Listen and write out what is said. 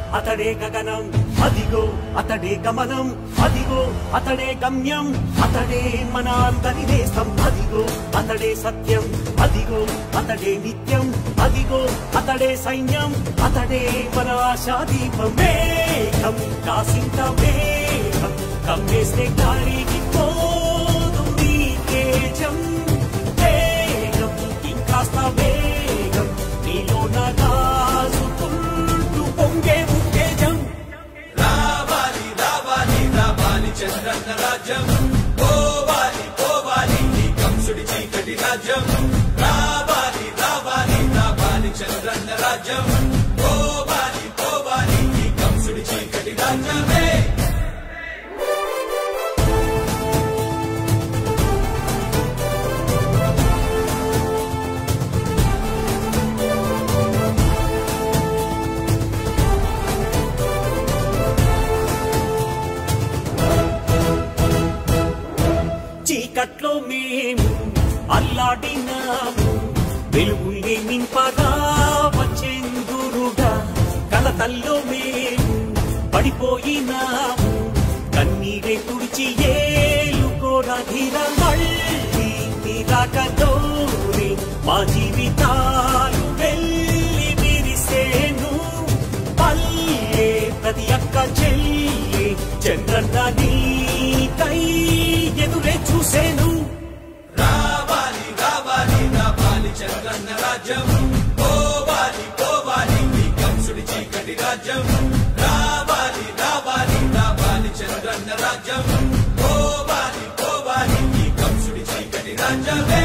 అతడే గగనం అదిగో అతడే గమనం అదిగో అతడే గమ్యం అతడే మన అందరి దేశం అదిగో అతడే సత్యం అదిగో అతడే నిత్యం అదిగో అతడే సైన్యం అతడే మన ఆశాదీపం మేఘం కాసింత మేఘం కమ్మేస్తే గాలికి పోతుంది తేజం వేగం ఇంకాస్త వేగం నీలో నాగాసుకుంటూ పొంగే ఉత్తేజం రావాలి రావాలి రావాలి చంద్రన్న రాజ్యం పోవాలి పోవాలి ఈ కంసుడి చీకటి రాజ్యం రావాలి రావాలి రావాలి చంద్రన్న రాజ్యం పోవాలి పోవాలి ఈ కంసుడి చీకటి రాజ్యమే చీకట్లో మేము అల్లాడినాము వెలుగుల్ని నింపగా వచ్చేందురుగా కలతల్లో మేము పడిపోయినాము కన్నీరే తుడిచి ఏలు కూడా ధీర మళ్ళీ నిరాకతోనే మా జీవితాలు వెళ్ళి విరిసేను పల్లె ప్రతి అక్క చెల్లి చంద్రన్న నీకై ఎదురే చూసేను రావాలి రావాలి రావాలి చంద్రన్న రాజ్యం పోవాలి పోవాలి ఈ కంసుడి చీకటి రాజ్యం రావాలి రావాలి రావాలి చంద్రన్న రాజ్యం పోవాలి పోవాలి ఈ కంసుడి చీకటి రాజ్యమే